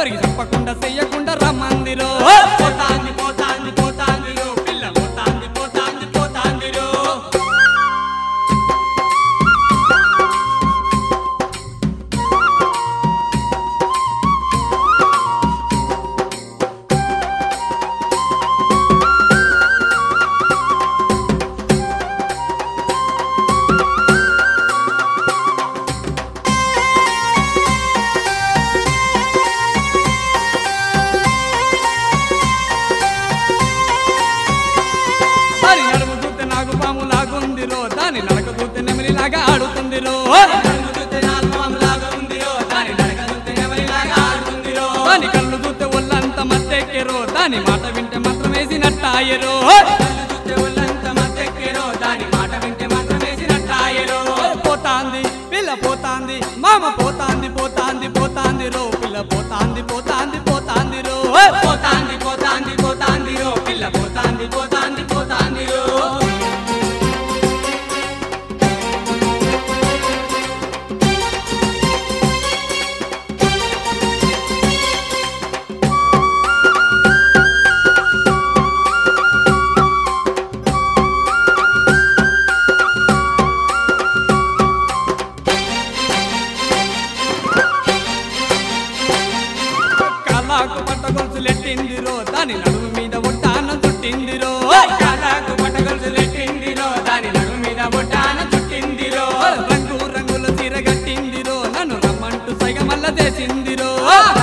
ఎవరికి చెప్పకుండా చెయ్యకుండా రమ్మందిరో పోతాంది పోతాంది పోతాందిరో పిల్ల పోతాంది పోతాంది పోతాందిరో దాని నడుము చూస్తే నాగు పాము లాగుందిరో దాని నడక చూస్తే నెమలిలాగా ఆడుతుందిరో నన్ను చూస్తే నాగపాములాగా ఉందిరో దాని నడక చూస్తే నెమలిలాగా ఆడుతుందిరో దాని కళ్ళు చూస్తే ఒళ్ళంతా మత్తెక్కెరో దాని మాట వింటే మాత్రం వేసినట్టాయరో కళ్ళు చూస్తే ఒళ్ళంతా మత్తెక్కెరో దాని మాట వింటే మాత్రం వేసినట్టాయరో పోతాంది పిల్ల పోతాంది మామ పోతాంది పోతాంది పోతాంది రో పిల్ల పోతాంది పోతాంది పోతాంది రో పోతాంది పోతాంది పోతాందిరో పిల్ల పోతాంది పోతాంది పోతాందిరో కళాకు పట్ట గొలుసులెట్టిందిరో దాని నడుము మీద ఒట్టానం చుట్టిందిరో కాలాకు పట్టగొలుసులెట్టిందిరో దాని నడుము మీద బొట్టాన చుట్టిందిరో రంగు రంగుల చీర కట్టిందిరో నన్ను రమ్మంటూ సైగ మల్ల చేసిందిరో